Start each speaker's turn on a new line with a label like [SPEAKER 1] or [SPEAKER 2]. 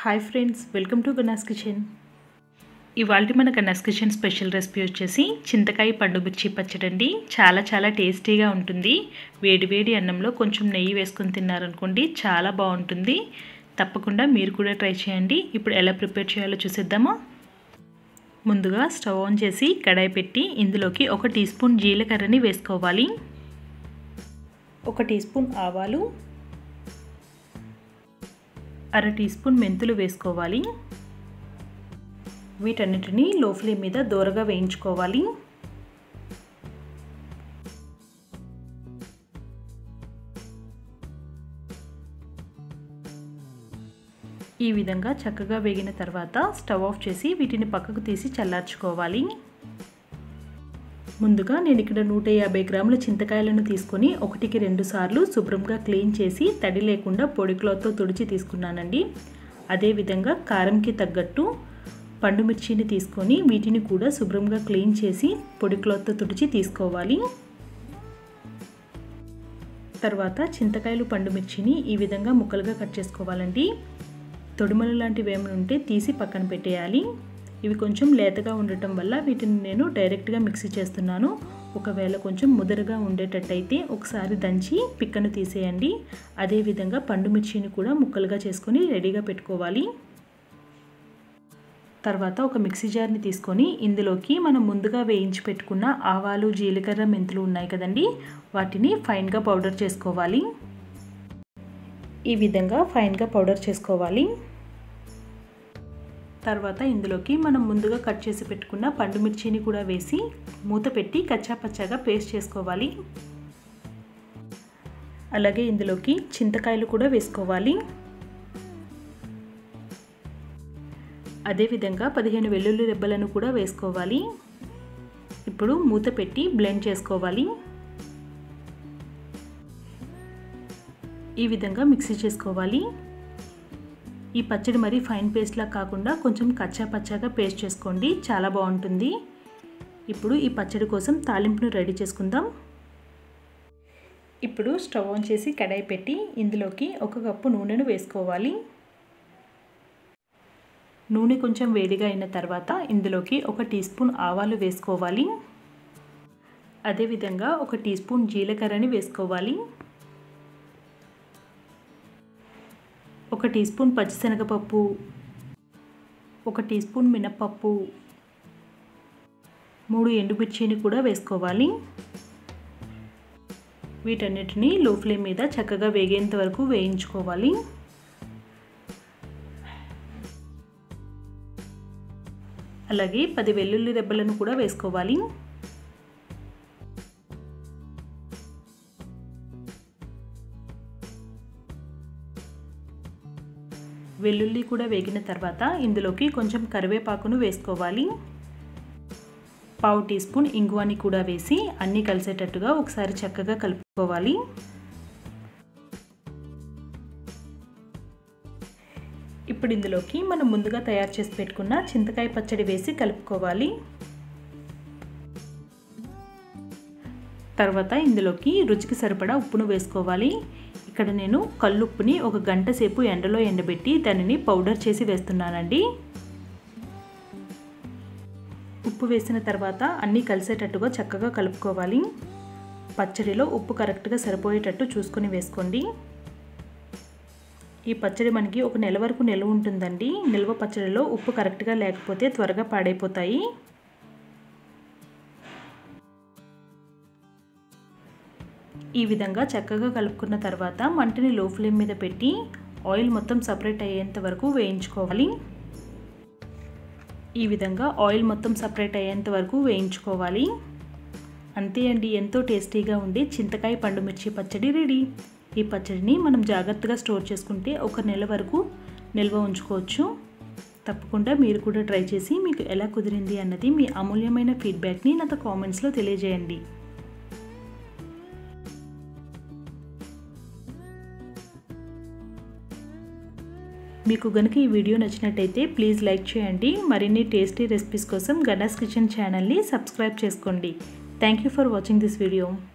[SPEAKER 1] hi friends welcome to Ganna's kitchen ఇవాళ మన గన్నాస్ kitchen special recipe వచ్చేసి చింతకాయ పండు మిర్చి పచ్చడి అండి చాలా చాలా టేస్టీగా ఉంటుంది వేడి వేడి అన్నంలో కొంచెం నెయ్యి వేసుకొని తిన్నారనుకోండి చాలా బాగుంటుంది తప్పకుండా మీరు కూడా ట్రై చేయండి ఇప్పుడు ఎలా ప్రిపేర్ చేయాలో చూసేద్దామా ముందుగా స్టవ్ ఆన్ చేసి కడాయి పెట్టి ఇందులోకి ఒక టీ స్పూన్ జీలకర్రని వేసుకోవాలి ఒక టీ స్పూన్ ఆవాలు అర టీ స్పూన్ మెంతులు వేసుకోవాలి వీటన్నిటిని లో ఫ్లేమ్ మీద దూరగా వేయించుకోవాలి ఈ విధంగా చక్కగా వేగిన తర్వాత స్టవ్ ఆఫ్ చేసి వీటిని పక్కకు తీసి చల్లార్చుకోవాలి ముందుగా నేను ఇక్కడ నూట యాభై గ్రాముల చింతకాయలను తీసుకొని ఒకటికి రెండు సార్లు శుభ్రంగా క్లీన్ చేసి తడి లేకుండా పొడి క్లాత్తో తుడిచి తీసుకున్నానండి అదేవిధంగా కారంకి తగ్గట్టు పండు మిర్చిని తీసుకొని వీటిని కూడా శుభ్రంగా క్లీన్ చేసి పొడి క్లాత్తో తుడిచి తీసుకోవాలి తర్వాత చింతకాయలు పండు మిర్చిని ఈ విధంగా ముక్కలుగా కట్ చేసుకోవాలండి తొడిమలు లాంటివి ఏమైనా ఉంటే తీసి పక్కన పెట్టేయాలి ఇవి కొంచెం లేతగా ఉండటం వల్ల వీటిని నేను డైరెక్ట్గా మిక్సీ చేస్తున్నాను ఒకవేళ కొంచెం ముదరగా ఉండేటట్టయితే ఒకసారి దంచి పిక్కను తీసేయండి అదేవిధంగా పండు మిర్చిని కూడా ముక్కలుగా చేసుకొని రెడీగా పెట్టుకోవాలి తర్వాత ఒక మిక్సీ జార్ని తీసుకొని ఇందులోకి మనం ముందుగా వేయించి పెట్టుకున్న ఆవాలు జీలకర్ర మెంతులు ఉన్నాయి కదండి వాటిని ఫైన్గా పౌడర్ చేసుకోవాలి ఈ విధంగా ఫైన్గా పౌడర్ చేసుకోవాలి తర్వాత ఇందులోకి మనం ముందుగా కట్ చేసి పెట్టుకున్న పండు మిర్చిని కూడా వేసి మూత పెట్టి కచ్చాపచ్చాగా పేస్ట్ చేసుకోవాలి అలాగే ఇందులోకి చింతకాయలు కూడా వేసుకోవాలి అదేవిధంగా పదిహేను వెల్లుల్లి రెబ్బలను కూడా వేసుకోవాలి ఇప్పుడు మూత పెట్టి బ్లెండ్ చేసుకోవాలి ఈ విధంగా మిక్సీ చేసుకోవాలి ఈ పచ్చడి మరీ ఫైన్ పేస్ట్లా కాకుండా కొంచెం కచ్చా పచ్చాగా పేస్ట్ చేసుకోండి చాలా బాగుంటుంది ఇప్పుడు ఈ పచ్చడి కోసం తాలింపును రెడీ చేసుకుందాం ఇప్పుడు స్టవ్ ఆన్ చేసి కడాయి పెట్టి ఇందులోకి ఒక కప్పు నూనెను వేసుకోవాలి నూనె కొంచెం వేడిగా అయిన తర్వాత ఇందులోకి ఒక టీ స్పూన్ ఆవాలు వేసుకోవాలి అదేవిధంగా ఒక టీ స్పూన్ జీలకర్రని వేసుకోవాలి ఒక టీ స్పూన్ పచ్చిశనగపప్పు ఒక టీ స్పూన్ మినప్పప్పు మూడు ఎండుమిర్చిని కూడా వేసుకోవాలి వీటన్నిటిని లో ఫ్లేమ్ మీద చక్కగా వేగేంత వరకు వేయించుకోవాలి అలాగే పది వెల్లుల్లి రెబ్బలను కూడా వేసుకోవాలి వెల్లుల్లి కూడా వేగిన తర్వాత ఇందులోకి కొంచెం కరివేపాకును వేసుకోవాలి పావు టీ స్పూన్ ఇంగువాని కూడా వేసి అన్నీ కలిసేటట్టుగా ఒకసారి చక్కగా కలుపుకోవాలి ఇప్పుడు ఇందులోకి మనం ముందుగా తయారు చేసి పెట్టుకున్న చింతకాయ పచ్చడి వేసి కలుపుకోవాలి తర్వాత ఇందులోకి రుచికి సరిపడా ఉప్పును వేసుకోవాలి ఇక్కడ నేను కల్లుప్పుని ఒక గంట సేపు ఎండలో ఎండబెట్టి దానిని పౌడర్ చేసి వేస్తున్నానండి ఉప్పు వేసిన తర్వాత అన్నీ కలిసేటట్టుగా చక్కగా కలుపుకోవాలి పచ్చడిలో ఉప్పు కరెక్ట్గా సరిపోయేటట్టు చూసుకొని వేసుకోండి ఈ పచ్చడి మనకి ఒక నెల వరకు నిల్వ ఉంటుందండి నిల్వ పచ్చడిలో ఉప్పు కరెక్ట్గా లేకపోతే త్వరగా పాడైపోతాయి ఈ విధంగా చక్కగా కలుపుకున్న తర్వాత మంటని లో ఫ్లేమ్ మీద పెట్టి ఆయిల్ మొత్తం సపరేట్ అయ్యేంత వరకు వేయించుకోవాలి ఈ విధంగా ఆయిల్ మొత్తం సపరేట్ అయ్యేంత వరకు వేయించుకోవాలి అంతే అండి ఎంతో టేస్టీగా ఉండి చింతకాయ పండు మిర్చి పచ్చడి రెడీ ఈ పచ్చడిని మనం జాగ్రత్తగా స్టోర్ చేసుకుంటే ఒక నెల వరకు నిల్వ ఉంచుకోవచ్చు తప్పకుండా మీరు కూడా ట్రై చేసి మీకు ఎలా కుదిరింది అన్నది మీ అమూల్యమైన ఫీడ్బ్యాక్ని నాతో కామెంట్స్లో తెలియజేయండి మీకు కనుక ఈ వీడియో నచ్చినట్టయితే ప్లీజ్ లైక్ చేయండి మరిన్ని టేస్టీ రెసిపీస్ కోసం గడాస్ కిచెన్ ఛానల్ని సబ్స్క్రైబ్ చేసుకోండి thank you for watching this video